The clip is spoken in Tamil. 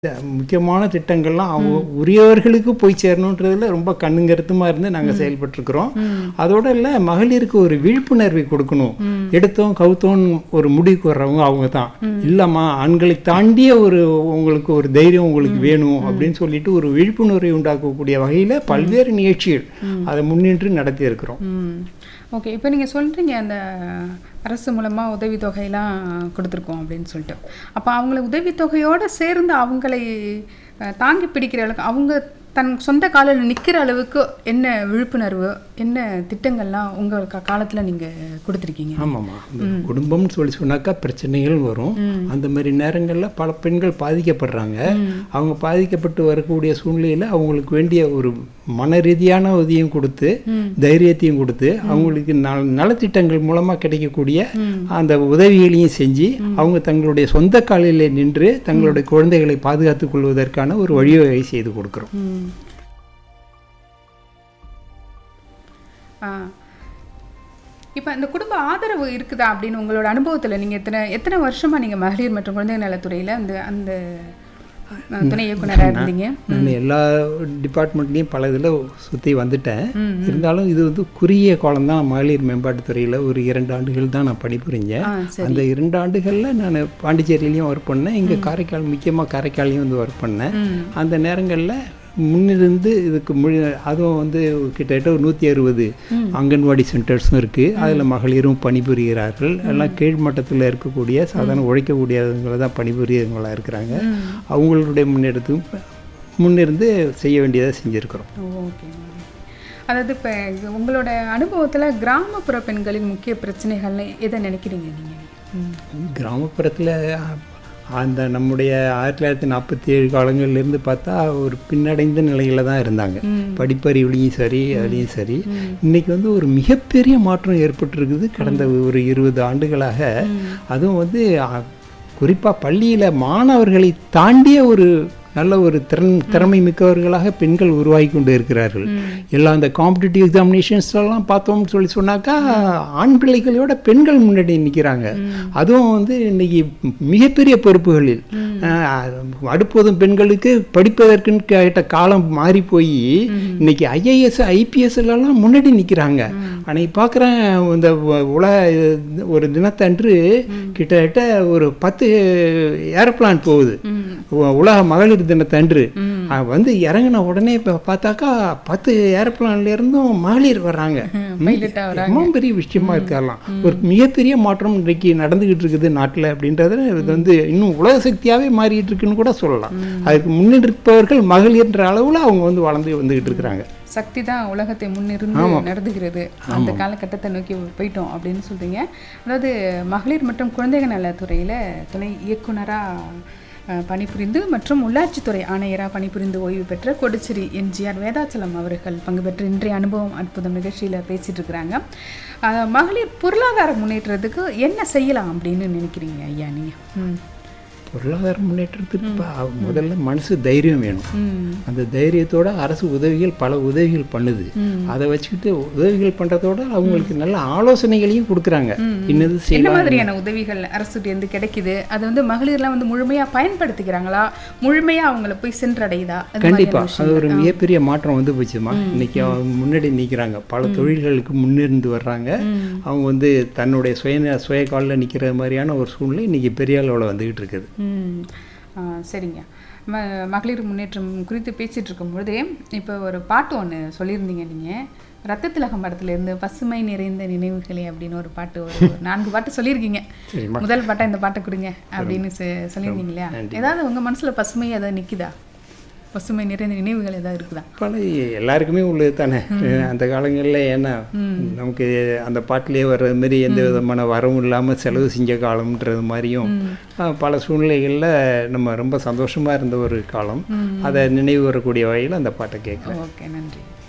முக்கியமான திட்டங்கள்லாம் அவங்க உரியவர்களுக்கு போய் சேரணுன்றதுல ரொம்ப கண்ணுங்கருத்துமா இருந்து நாங்கள் செயல்பட்டுருக்குறோம் அதோட இல்லை மகளிருக்கு ஒரு விழிப்புணர்வை கொடுக்கணும் எடுத்தோம் கவுத்தோம் ஒரு முடிவுக்கு வர்றவங்க அவங்க தான் இல்லம்மா ஆண்களை தாண்டிய ஒரு உங்களுக்கு ஒரு தைரியம் உங்களுக்கு வேணும் அப்படின்னு சொல்லிட்டு ஒரு விழிப்புணர்வை உண்டாக்கக்கூடிய வகையில பல்வேறு நிகழ்ச்சிகள் அதை முன்னின்று நடத்தி இருக்கிறோம் ம் ஓகே இப்போ நீங்கள் சொல்கிறீங்க அந்த அரசு மூலமாக உதவித்தொகையெல்லாம் கொடுத்துருக்கோம் அப்படின்னு சொல்லிட்டு அப்போ அவங்கள உதவித்தொகையோடு சேர்ந்து அவங்களை அஹ், தாங்கி பிடிக்கிற அளவுக்கு அவங்க தன் சொந்த காலில் நிற்கிற அளவுக்கு என்ன விழிப்புணர்வு என்ன திட்டங்கள்லாம் உங்கள் கா காலத்தில் நீங்கள் கொடுத்துருக்கீங்க ஆமாம்மா இந்த குடும்பம்னு சொல்லி சொன்னாக்கா பிரச்சனைகள் வரும் அந்த மாதிரி நேரங்களில் பல பெண்கள் பாதிக்கப்படுறாங்க அவங்க பாதிக்கப்பட்டு வரக்கூடிய சூழ்நிலையில் அவங்களுக்கு வேண்டிய ஒரு மன ரீதியான உதவியும் கொடுத்து தைரியத்தையும் கொடுத்து அவங்களுக்கு நல நலத்திட்டங்கள் மூலமாக கிடைக்கக்கூடிய அந்த உதவிகளையும் செஞ்சு அவங்க தங்களுடைய சொந்த காலிலே நின்று தங்களுடைய குழந்தைகளை பாதுகாத்துக் கொள்வதற்கான ஒரு வழிவகை செய்து கொடுக்குறோம் ம் ஆ இப்போ இந்த குடும்ப ஆதரவு இருக்குதா அப்படின்னு உங்களோட அனுபவத்தில் நீங்கள் எத்தனை எத்தனை வருஷமாக நீங்கள் மகளிர் மற்றும் குழந்தைகள் நலத்துறையில் அந்த அந்த அஹ், துணை இயக்குனராக இருந்தீங்க நான் எல்லா டிபார்ட்மெண்ட்லேயும் பல இதில் சுற்றி வந்துட்டேன் இருந்தாலும் இது வந்து குறுகிய காலம் தான் மகளிர் மேம்பாட்டுத்துறையில் ஒரு இரண்டு ஆண்டுகள் தான் நான் பணிபுரிஞ்சேன் ஆ சரி அந்த இரண்டு ஆண்டுகளில் நான் பாண்டிச்சேரியிலையும் ஒர்க் பண்ணேன் இங்கே காரைக்கால் முக்கியமாக காரைக்காலையும் வந்து ஒர்க் பண்ணேன் ம் அந்த நேரங்களில் முன்னிருந்து இதுக்கு முழு அதுவும் வந்து கிட்டத்தட்ட ஒரு நூற்றி அறுபது அங்கன்வாடி சென்டர்ஸும் இருக்குது அதில் மகளிரும் பணிபுரிகிறார்கள் எல்லாம் கீழ்மட்டத்தில் இருக்கக்கூடிய சாதாரண உழைக்கக்கூடியவங்களை தான் பணிபுரியவங்களாக இருக்கிறாங்க அவங்களுடைய முன்னெடுத்தும் முன்னிருந்து செய்ய வேண்டியதை செஞ்சுருக்கிறோம் ஓகே அதாவது இப்போ உங்களோட அனுபவத்தில் கிராமப்புற பெண்களின் முக்கிய பிரச்சனைகள்னு எதை நினைக்கிறீங்க நீங்கள் கிராமப்புறத்தில் அந்த நம்முடைய ஆயிரத்தி தொள்ளாயிரத்தி நாற்பத்தி ஏழு காலங்கள்லேருந்து பார்த்தா ஒரு பின்னடைந்த நிலையில தான் இருந்தாங்க படிப்பறிவுலையும் சரி அதுலேயும் சரி இன்னைக்கு வந்து ஒரு மிகப்பெரிய மாற்றம் ஏற்பட்டிருக்குது கடந்த ஒரு இருபது ஆண்டுகளாக அதுவும் வந்து குறிப்பாக பள்ளியில் மாணவர்களை தாண்டிய ஒரு நல்ல ஒரு திறன் திறமை மிக்கவர்களாக பெண்கள் உருவாகி கொண்டு இருக்கிறார்கள் எல்லா அந்த காம்படிட்டிவ் எக்ஸாமினேஷன்ஸ்லாம் பார்த்தோம்னு சொல்லி சொன்னாக்கா ஆண் பிள்ளைகளோட பெண்கள் முன்னாடி நிற்கிறாங்க அதுவும் வந்து இன்னைக்கு மிகப்பெரிய பொறுப்புகளில் அஹ், அடுப்போதும் பெண்களுக்கு படிப்பதற்குன்னு கேட்ட காலம் மாறி போய் இன்னைக்கு ஐஏஎஸ் ஐபிஎஸ்லாம் முன்னாடி நிற்கிறாங்க அன்னைக்கு பார்க்குறேன் இந்த உ- உலக இது- ஒரு தினத்தன்று கிட்டத்தட்ட ஒரு பத்து ஏரோப்ளான் போகுது உ- உலக மகளிர் தினத்தன்று அஹ் வந்து இறங்கின உடனே இப்போ பார்த்தாக்கா பத்து ஏரோப்ளான்ல இருந்தும் மகளிர் வர்றாங்க பைலட்டாக வர ரொம்ப பெரிய விஷயமா இருக்கலாம் ஒரு மிகப்பெரிய மாற்றம் இன்றைக்கு நடந்துகிட்டு இருக்குது நாட்டில் அப்படின்றத இது வந்து இன்னும் உலக சக்தியாகவே மாறிட்டு இருக்குன்னு கூட சொல்லலாம் அதுக்கு முன்னிருப்பவர்கள் மகளிர்ன்ற அளவில் அவங்க வந்து வளர்ந்து வந்துகிட்டு இருக்கிறாங்க சக்தி தான் உலகத்தை முன்னிருந்து நடந்துகிறது அந்த காலகட்டத்தை நோக்கி போயிட்டோம் அப்படின்னு சொல்றீங்க அதாவது மகளிர் மற்றும் குழந்தைகள் நலத்துறையில் துணை இயக்குனராக பணிபுரிந்து மற்றும் உள்ளாட்சித்துறை ஆணையராக பணிபுரிந்து ஓய்வு பெற்ற கொடிச்சிரி எம்ஜிஆர் வேதாச்சலம் அவர்கள் பங்கு பெற்ற இன்றைய அனுபவம் அற்புதம் நிகழ்ச்சியில் பேசிட்டு இருக்கிறாங்க அஹ், மகளிர் பொருளாதார முன்னேற்றத்துக்கு என்ன செய்யலாம் அப்படின்னு நினைக்கிறீங்க ஐயா நீங்கள் ம் பொருளாதார முன்னேற்றத்துக்கு ப- முதல்ல மனசு தைரியம் வேணும் ம் அந்த தைரியத்தோட அரசு உதவிகள் பல உதவிகள் பண்ணுது அதை வச்சுக்கிட்டு உதவிகள் பண்றதோட அவங்களுக்கு நல்ல ஆலோசனைகளையும் கொடுக்குறாங்க இன்னது என்ன செய்யலாம் மாதிரியான உதவிகள் அரசுகிட்டேருந்து கிடைக்குது அது வந்து மகளிர்லாம் வந்து முழுமையா பயன்படுத்திக்கிறாங்களா முழுமையா அவங்கள போய் சென்றடையுதா அது கண்டிப்பா மாதிரியான அது ஒரு மிகப்பெரிய மாற்றம் வந்து போச்சுமா இன்னைக்கு அவங்க முன்னாடி நிக்கிறாங்க பல தொழில்களுக்கு முன்னிருந்து வர்றாங்க அவங்க வந்து தன்னுடைய சுய சுய காலில் நிக்கிற மாதிரியான ஒரு சூழ்நிலை இன்னைக்கு பெரிய அளவில் வந்துகிட்டு இருக்குது ம் ஆ, சரிங்க ம மகளிர் முன்னேற்றம் குறித்து பேசிட்டு இருக்கும்பொழுதே இப்போ ஒரு பாட்டு ஒன்று சொல்லியிருந்தீங்க நீங்கள் ரத்த திலகம் படத்துல இருந்து பசுமை நிறைந்த நினைவுகளே அப்படின்னு ஒரு பாட்டு ஒரு நான்கு பாட்டு சொல்லியிருக்கீங்க சரிம்மா முதல் பாட்டா இந்த பாட்டை கொடுங்க அப்படின்னு சொ- சொல்லியிருந்தீங்க இல்லையா ஏதாவது உங்க மனசுல பசுமை ஏதாவது நிக்குதா பசுமை நிறைந்த நினைவுகள் ஏதாவது இருக்குதா பல எல்லாருக்குமே உள்ளது தானே அந்த காலங்களில் ஏன்னா நமக்கு அந்த பாட்டிலே வர்றது மாதிரி எந்த விதமான வரவும் இல்லாமல் செலவு செஞ்ச காலம்ன்றது மாதிரியும் அஹ், பல சூழ்நிலைகளில் நம்ம ரொம்ப சந்தோஷமா இருந்த ஒரு காலம் அதை நினைவு வரக்கூடிய வகையில் அந்த பாட்டை கேட்குறேன் ஓகே நன்றி